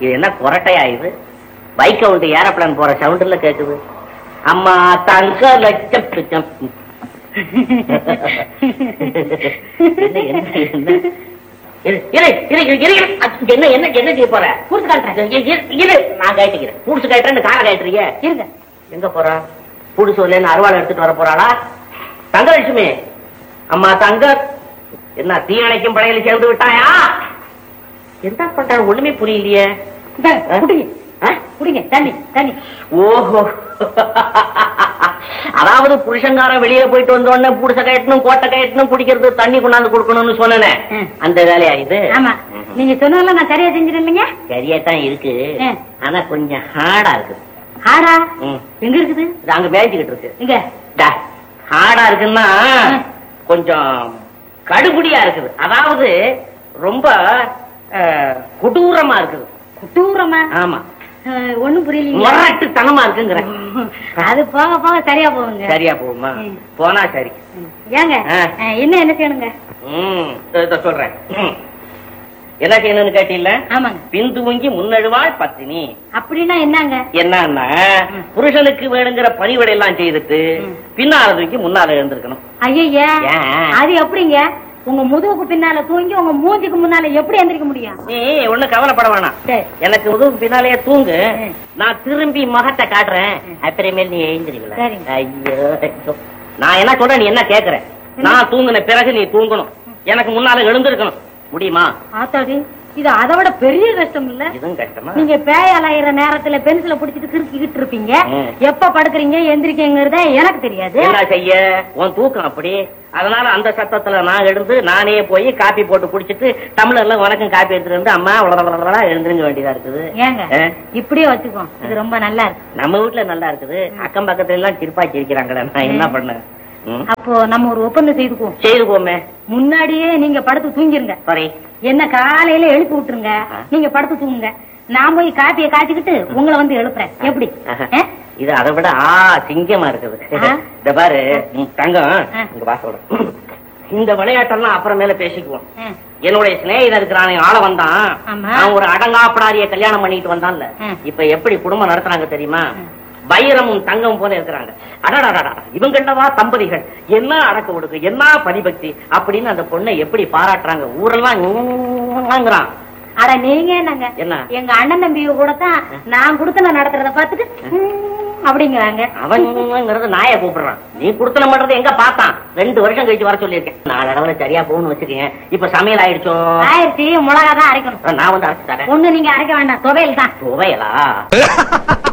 இது என்ன கொரட்டையா இது பைக் உண்டு ஏரோப்ளான் போற சவுண்டுல கேக்குது அம்மா தங்க லட்சம் லட்சம். என்ன என்ன என்ன இரு, இரு, இரு, இரு, இரு, இரு. அச்ச, என்ன என்ன என்ன செய்ய போற புடிச்சு காட்டுறேன். இரு, இரு, இரு, நான் கட்டிக்கிறேன் புடிச்சு கட்டுறேன்னு காரை கட்டுறீங்க இருங்க எங்க போறா புடிச்சு வரலன்னு அருவாள் எடுத்துட்டு வர போறாளா தங்கலட்சுமி அம்மா தங்க என்ன தீயணைக்கும் படையில சேர்ந்து விட்டாயா என்ன பண்றாரு ஒண்ணுமே புரியலையே இந்தாங்க, ஆ? குடிங்க ஆ? குடிங்க தண்ணி தண்ணி ஓஹோ அதாவது புருஷங்காரன் வெளியில போயிட்டு வந்த உடனே புடிச கயட்டணும் கோட்டை கயட்டணும் குடிக்கிறது தண்ணி கொண்டாந்து கொடுக்கணும்னு சொன்னனே ம். அந்த வேலையா இது ஆமா நீங்க சொன்னதெல்லாம் நான் சரியா செஞ்சிருந்தேன் இல்லைங்க சரியா தான் இருக்கு ஆ. ஆனா கொஞ்சம் ஹார்டா இருக்குது ஆடா ம். எங்க இருக்குது இது அங்க மேய்ச்சிக்கிட்டு இருக்கு இங்க டா, ஹார்டா இருக்குன்னா ம். கொஞ்சம் கடுபுடியா இருக்குது அதாவது ரொம்ப அஹ், கொடூரமா இருக்குது தூரமா ஆமா ஒண்ணும் புரியலீங்க முரட்டு தனமா இருக்குங்கிறேன் அது போக போக சரியா போகுங்க சரியா போகுமா ம். போனா சரி ம். ஏங்க ஆ. ஆ, என்ன என்ன செய்யணுங்க ம் இதோ சொல்றேன் ம். என்ன செய்யணும்னு கேட்டீல்ல ஆமாங்க பிந்துவங்கி முன்னழுவாள் பத்தினி அப்படின்னா என்னங்க என்னன்னா ம். புருஷனுக்கு வேணுங்கிற பணிவிடை எல்லாம் செய்துட்டு ம். பின்னால தூக்கி முன்னால எழுந்திருக்கணும் ஐயா ஏன்? அது எப்படிங்க உங்க முதுகுக்கு பின்னால தூங்கி உங்க மூஞ்சிக்கு முன்னால எப்படி எந்திரிக்க முடியும் நீ ஒண்ணு கவலைப்பட வேணாம் சரி. எனக்கு உதவு பின்னாலேயே தூங்கு ம். நான் திரும்பி முகத்தை காட்டுறேன் ம். அப்புறமேல் நீ எழுந்திருக்கல சரிங்க. ஐயோ ஐயோ. நான் என்ன சொல்றேன் நீ என்ன கேக்குற நான் தூங்குன பிறகு நீ தூங்கணும் எனக்கு முன்னால எழுந்திருக்கணும் முடியுமா ஆத்தாடி இது அதை விட பெரிய கஷ்டம் இல்ல இதுவும் கஷ்டமா நீங்க பேய் அலையிற நேரத்துல பென்சில புடிச்சிட்டு கிறுக்கிக்கிட்டு இருப்பீங்க ம். எப்ப படுக்குறீங்க எந்திரிக்கங்கிறத எனக்கு தெரியாது என்ன செய்ய உன் தூக்கம் அப்படி அதனால அந்த சத்தத்துல நான் எழுந்து நானே போய் காப்பி போட்டு குடிச்சிட்டு டம்ளர்ல உனக்கும் காப்பி எடுத்துட்டு வந்து அம்மா உடனே எழுந்திருங்க வேண்டியதா இருக்குது ஏங்க ஆ? இப்படியே வச்சுக்கோ இது ரொம்ப நல்லா இருக்கு நம்ம வீட்டுல நல்லா இருக்குது அக்கம் பக்கத்துல எல்லாம் சிரிப்பாக்கி இருக்கிறாங்கடா நான் என்ன பண்ணேன் ம்? அப்போ நம்ம ஒரு ஒப்பந்தம் செய்துக்குவோம் செய்துக்கோமே முன்னாடியே நீங்க படுத்து தூங்கிருங்க சாரி என்ன காலையில எழுப்பி விட்டுருங்க ஆ. நீங்க படுத்து தூங்குங்க நான் போய் காப்பியை காய்ச்சிக்கிட்டு உங்களை வந்து எழுப்புறேன் எப்படி ஆ? இது அதை விட ஆ சிங்கமா இருக்குது ஆ? இந்த பாரு ம், தங்கம் ஆ. இங்க வாசோட இந்த விளையாட்டெல்லாம் அப்புறமேல பேசிக்குவோம் ஆ. என்னுடைய சிநேகிதன் இருக்கிறான் ஆள வந்தான் ஆமா. அவன் ஒரு அடங்காப்படாரிய கல்யாணம் பண்ணிட்டு வந்தான்ல ஆ. இப்ப எப்படி குடும்பம் நடத்துறாங்க தெரியுமா ம். வைரமும் தங்கம் போல இருக்கிறாங்க அடடடடா இவங்கண்டவா தம்பதிகள் என்ன அடக்க ஒடுக்கு என்ன பரிபக்தி அப்படின்னு அந்த பொண்ணை எப்படி பாராட்டுறாங்க ஊரெல்லாம் அட நீங்க என்னங்க என்ன? எங்க அண்ணன் தம்பிய கூட தான் நான் கொடுத்தன நடத்துறத பார்த்துட்டு ம், அப்படிங்கிறாங்க அவன்ங்கிறது நாயை கூப்பிடுறான் நீ குடுத்தன பண்றது எங்க பார்த்தான் ரெண்டு வருஷம் கழிச்சு வர சொல்லியிருக்கேன் நாலு அளவுல சரியா போகணும்னு வச்சுக்கேன் இப்ப சமையல் ஆயிடுச்சோ ஆயிரத்தி மிளகா தான் அரைக்கணும் நான் வந்து அரைச்சு தரேன் ஒண்ணு நீங்க அரைக்க வேண்டாம் துவையல் தான் துவையலா